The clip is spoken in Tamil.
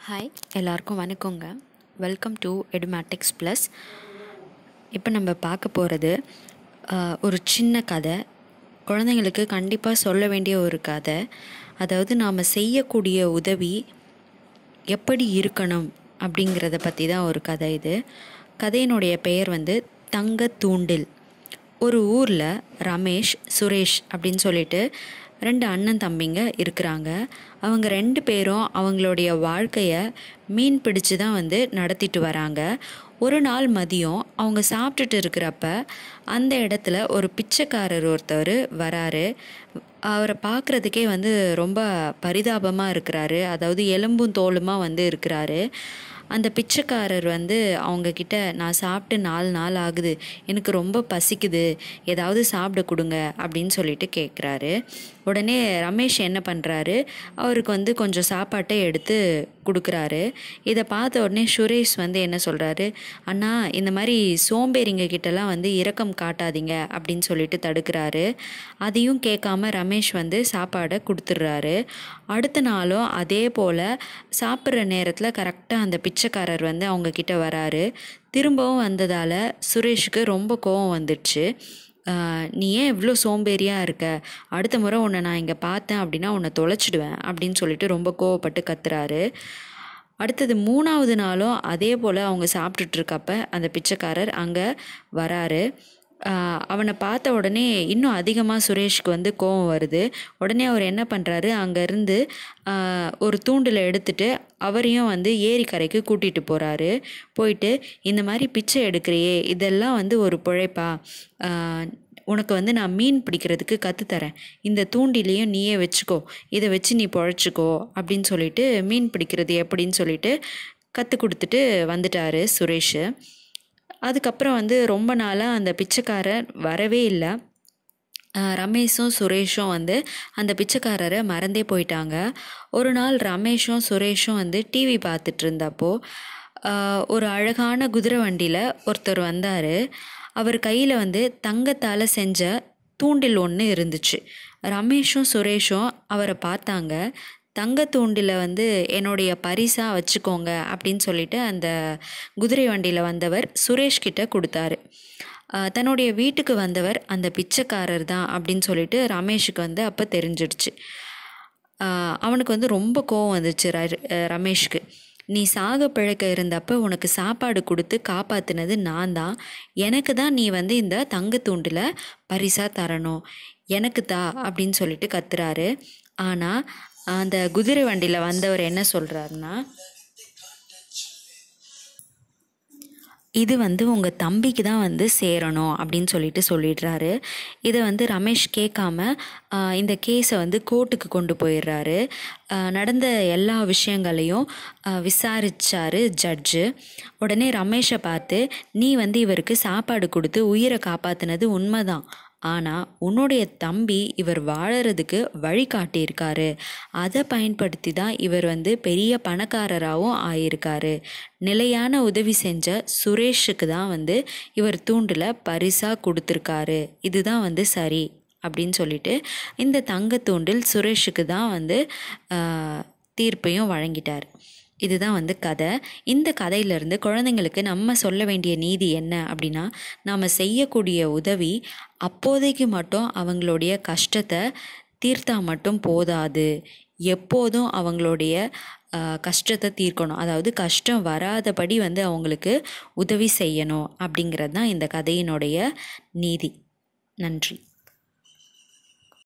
ஹாய் எல்லாருக்கும் வணக்கங்க வெல்கம் டு எடுமேட்டிக்ஸ் ப்ளஸ் இப்போ நம்ம பார்க்க போகிறது ஒரு சின்ன கதை குழந்தைங்களுக்கு கண்டிப்பாக சொல்ல வேண்டிய ஒரு கதை அதாவது நாம் செய்யக்கூடிய உதவி எப்படி இருக்கணும் அப்படிங்கிறத பற்றி தான் ஒரு கதை இது கதையினுடைய பெயர் வந்து தங்க தூண்டில் ஒரு ஊரில் ரமேஷ் சுரேஷ் அப்படின்னு சொல்லிட்டு ரெண்டு அண்ணன் தம்பிங்க இருக்கிறாங்க அவங்க ரெண்டு பேரும் அவங்களுடைய வாழ்க்கையை மீன் பிடிச்சு தான் வந்து நடத்திட்டு வராங்க ஒரு நாள் மதியம் அவங்க சாப்பிட்டுட்டு இருக்கிறப்ப அந்த இடத்துல ஒரு பிச்சைக்காரர் ஒருத்தர் வராரு அவரை பார்க்குறதுக்கே வந்து ரொம்ப பரிதாபமாக இருக்கிறாரு அதாவது எலும்பும் தோலுமாக வந்து இருக்கிறாரு அந்த பிச்சைக்காரர் வந்து அவங்கக்கிட்ட நான் சாப்பிட்டு நாலு நாள் ஆகுது எனக்கு ரொம்ப பசிக்குது ஏதாவது சாப்பிட கொடுங்க அப்படின்னு சொல்லிட்டு கேட்குறாரு உடனே ரமேஷ் என்ன பண்ணுறாரு அவருக்கு வந்து கொஞ்சம் சாப்பாட்டை எடுத்து கொடுக்குறாரு இதை பார்த்த உடனே சுரேஷ் வந்து என்ன சொல்கிறாரு அண்ணா இந்த மாதிரி சோம்பேறிங்க கிட்டலாம் வந்து இரக்கம் காட்டாதீங்க அப்படின்னு சொல்லிட்டு தடுக்கிறாரு அதையும் கேட்காம ரமேஷ் வந்து சாப்பாடை கொடுத்துட்றாரு அடுத்த நாளும் அதே போல் சாப்பிட்ற நேரத்தில் கரெக்டாக அந்த பிச்சைக்காரர் வந்து அவங்கக்கிட்ட வராரு திரும்பவும் வந்ததால் சுரேஷுக்கு ரொம்ப கோவம் வந்துடுச்சு நீ ஏன் இவ்வளோ சோம்பேறியாக இருக்க அடுத்த முறை உன்னை நான் இங்கே பார்த்தேன் அப்படின்னா உன்னை தொலைச்சிடுவேன் அப்படின்னு சொல்லிட்டு ரொம்ப கோவப்பட்டு கத்துறாரு அடுத்தது மூணாவது நாளும் அதே போல் அவங்க சாப்பிட்டுட்ருக்கப்ப அந்த பிச்சைக்காரர் அங்கே வராரு அவனை பார்த்த உடனே இன்னும் அதிகமாக சுரேஷ்க்கு வந்து கோவம் வருது உடனே அவர் என்ன பண்ணுறாரு அங்கேருந்து ஒரு தூண்டில் எடுத்துட்டு அவரையும் வந்து ஏரிக்கரைக்கு கூட்டிகிட்டு போகிறாரு போயிட்டு இந்த மாதிரி பிச்சை எடுக்கிறியே இதெல்லாம் வந்து ஒரு பிழைப்பா உனக்கு வந்து நான் மீன் பிடிக்கிறதுக்கு கற்றுத்தரேன் இந்த தூண்டிலையும் நீயே வச்சுக்கோ இதை வச்சு நீ பொழைச்சிக்கோ அப்படின்னு சொல்லிட்டு மீன் பிடிக்கிறது எப்படின்னு சொல்லிட்டு கற்றுக் கொடுத்துட்டு வந்துட்டார் சுரேஷ் அதுக்கப்புறம் வந்து ரொம்ப நாளாக அந்த பிச்சைக்காரர் வரவே இல்லை ரமேஷும் சுரேஷும் வந்து அந்த பிச்சைக்காரரை மறந்தே போயிட்டாங்க ஒரு நாள் ரமேஷும் சுரேஷும் வந்து டிவி பார்த்துட்டு இருந்தப்போ ஒரு அழகான குதிரை வண்டியில் ஒருத்தர் வந்தார் அவர் கையில் வந்து தங்கத்தால் செஞ்ச தூண்டில் ஒன்று இருந்துச்சு ரமேஷும் சுரேஷும் அவரை பார்த்தாங்க தங்க தூண்டில் வந்து என்னுடைய பரிசாக வச்சுக்கோங்க அப்படின்னு சொல்லிட்டு அந்த குதிரை வண்டியில் வந்தவர் சுரேஷ் கிட்ட கொடுத்தாரு தன்னுடைய வீட்டுக்கு வந்தவர் அந்த பிச்சைக்காரர் தான் அப்படின்னு சொல்லிட்டு ரமேஷுக்கு வந்து அப்போ தெரிஞ்சிடுச்சு அவனுக்கு வந்து ரொம்ப கோவம் வந்துச்சு ரமேஷ்க்கு நீ சாக பிழைக்க இருந்தப்ப உனக்கு சாப்பாடு கொடுத்து காப்பாற்றினது நான் தான் எனக்கு தான் நீ வந்து இந்த தங்க தூண்டில் பரிசாக தரணும் எனக்கு தா அப்படின்னு சொல்லிட்டு கத்துறாரு ஆனால் அந்த குதிரை வண்டியில் வந்தவர் என்ன சொல்கிறாருன்னா இது வந்து உங்கள் தம்பிக்கு தான் வந்து சேரணும் அப்படின்னு சொல்லிட்டு சொல்லிடுறாரு இதை வந்து ரமேஷ் கேட்காம இந்த கேஸை வந்து கோர்ட்டுக்கு கொண்டு போயிடுறாரு நடந்த எல்லா விஷயங்களையும் விசாரித்தார் ஜட்ஜு உடனே ரமேஷை பார்த்து நீ வந்து இவருக்கு சாப்பாடு கொடுத்து உயிரை காப்பாற்றினது உண்மைதான் ஆனால் உன்னுடைய தம்பி இவர் வாழறதுக்கு வழி காட்டியிருக்காரு அதை பயன்படுத்தி தான் இவர் வந்து பெரிய பணக்காரராகவும் ஆயிருக்காரு நிலையான உதவி செஞ்ச சுரேஷுக்கு தான் வந்து இவர் தூண்டில் பரிசாக கொடுத்துருக்காரு இதுதான் வந்து சரி அப்படின்னு சொல்லிட்டு இந்த தங்க தூண்டில் சுரேஷுக்கு தான் வந்து தீர்ப்பையும் வழங்கிட்டார் இதுதான் வந்து கதை இந்த கதையிலேருந்து குழந்தைங்களுக்கு நம்ம சொல்ல வேண்டிய நீதி என்ன அப்படின்னா நாம் செய்யக்கூடிய உதவி அப்போதைக்கு மட்டும் அவங்களுடைய கஷ்டத்தை தீர்த்தா மட்டும் போதாது எப்போதும் அவங்களுடைய கஷ்டத்தை தீர்க்கணும் அதாவது கஷ்டம் வராதபடி வந்து அவங்களுக்கு உதவி செய்யணும் அப்படிங்கிறது தான் இந்த கதையினுடைய நீதி நன்றி